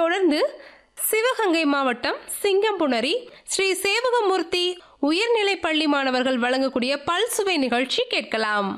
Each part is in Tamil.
தொடர்ந்து சிவகங்கை மாவட்டம் சிங்கம்புணரி ஸ்ரீ சேவகமூர்த்தி உயர்நிலைப் பள்ளி மாணவர்கள் வழங்கக்கூடிய பல்சுவை நிகழ்ச்சி கேட்கலாம்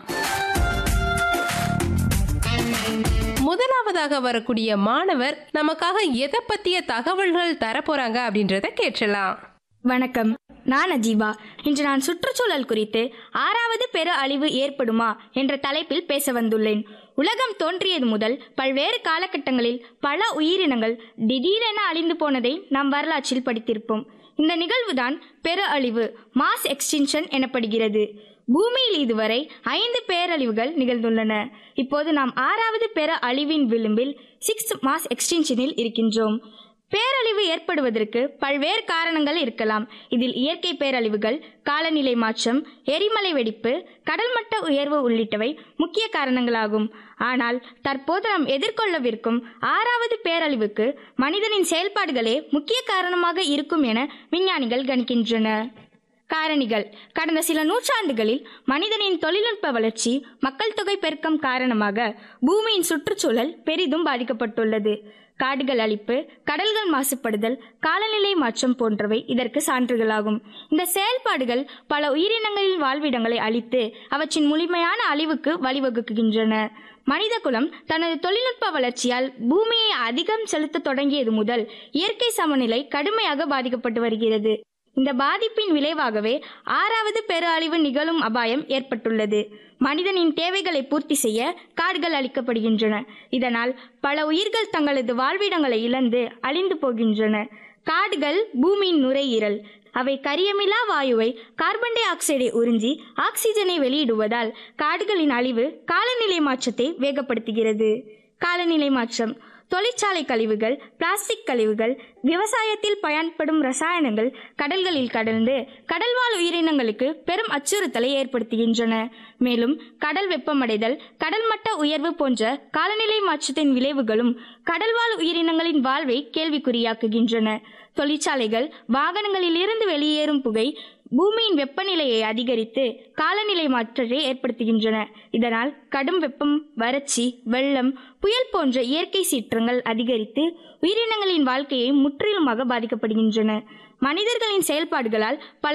முதலாவதாக வரக்கூடிய மாணவர் நமக்காக எதை பத்திய தகவல்கள் தரப்போறாங்க அப்படின்றத கேட்கலாம் வணக்கம் நான் அஜீவா இன்று நான் சுற்றுச்சூழல் குறித்து ஆறாவது பெரு அழிவு ஏற்படுமா என்ற தலைப்பில் பேச வந்துள்ளேன் உலகம் தோன்றியது முதல் பல்வேறு காலகட்டங்களில் பல உயிரினங்கள் திடீரென அழிந்து போனதை நாம் வரலாற்றில் படித்திருப்போம் இந்த நிகழ்வுதான் பெரு அழிவு மாஸ் எக்ஸ்டிங்ஷன் எனப்படுகிறது பூமியில் இதுவரை ஐந்து பேரழிவுகள் நிகழ்ந்துள்ளன இப்போது நாம் ஆறாவது பெர அழிவின் விளிம்பில் சிக்ஸ் மாஸ் எக்ஸ்டிங்ஷனில் இருக்கின்றோம் பேரழிவு ஏற்படுவதற்கு பல்வேறு காரணங்கள் இருக்கலாம் இதில் இயற்கை பேரழிவுகள் காலநிலை மாற்றம் எரிமலை வெடிப்பு கடல்மட்ட உயர்வு உள்ளிட்டவை முக்கிய காரணங்களாகும் ஆனால் தற்போது நாம் எதிர்கொள்ளவிருக்கும் ஆறாவது பேரழிவுக்கு மனிதனின் செயல்பாடுகளே முக்கிய காரணமாக இருக்கும் என விஞ்ஞானிகள் கணிக்கின்றனர் காரணிகள் கடந்த சில நூற்றாண்டுகளில் மனிதனின் தொழில்நுட்ப வளர்ச்சி மக்கள் தொகை பெருக்கம் காரணமாக பூமியின் சுற்றுச்சூழல் பெரிதும் பாதிக்கப்பட்டுள்ளது காடுகள் அழிப்பு கடல்கள் மாசுபடுதல் காலநிலை மாற்றம் போன்றவை இதற்கு சான்றுகளாகும் இந்த செயல்பாடுகள் பல உயிரினங்களின் வாழ்விடங்களை அழித்து அவற்றின் முழுமையான அழிவுக்கு வழிவகுக்கின்றன மனிதகுலம் தனது தொழில்நுட்ப வளர்ச்சியால் பூமியை அதிகம் செலுத்த தொடங்கியது முதல் இயற்கை சமநிலை கடுமையாக பாதிக்கப்பட்டு வருகிறது இந்த பாதிப்பின் விளைவாகவே ஆறாவது பெரு அழிவு நிகழும் அபாயம் ஏற்பட்டுள்ளது மனிதனின் தேவைகளை பூர்த்தி செய்ய காடுகள் அளிக்கப்படுகின்றன இதனால் பல உயிர்கள் தங்களது வாழ்விடங்களை இழந்து அழிந்து போகின்றன காடுகள் பூமியின் நுரையீரல் அவை கரியமிலா வாயுவை கார்பன் டை ஆக்சைடை உறிஞ்சி ஆக்சிஜனை வெளியிடுவதால் காடுகளின் அழிவு காலநிலை மாற்றத்தை வேகப்படுத்துகிறது காலநிலை மாற்றம் தொழிற்சாலை கழிவுகள் பிளாஸ்டிக் கழிவுகள் விவசாயத்தில் பயன்படும் ரசாயனங்கள் கடல்களில் கடந்து கடல்வாழ் உயிரினங்களுக்கு பெரும் அச்சுறுத்தலை ஏற்படுத்துகின்றன மேலும் கடல் வெப்பமடைதல் கடல் மட்ட உயர்வு போன்ற காலநிலை மாற்றத்தின் விளைவுகளும் கடல்வாழ் உயிரினங்களின் வாழ்வை கேள்விக்குறியாக்குகின்றன தொழிற்சாலைகள் வாகனங்களில் இருந்து வெளியேறும் புகை பூமியின் வெப்பநிலையை அதிகரித்து காலநிலை மாற்றத்தை ஏற்படுத்துகின்றன இதனால் கடும் வெப்பம் வறட்சி வெள்ளம் புயல் போன்ற இயற்கை சீற்றங்கள் அதிகரித்து உயிரினங்களின் வாழ்க்கையை முற்றிலுமாக பாதிக்கப்படுகின்றன மனிதர்களின் செயல்பாடுகளால் பல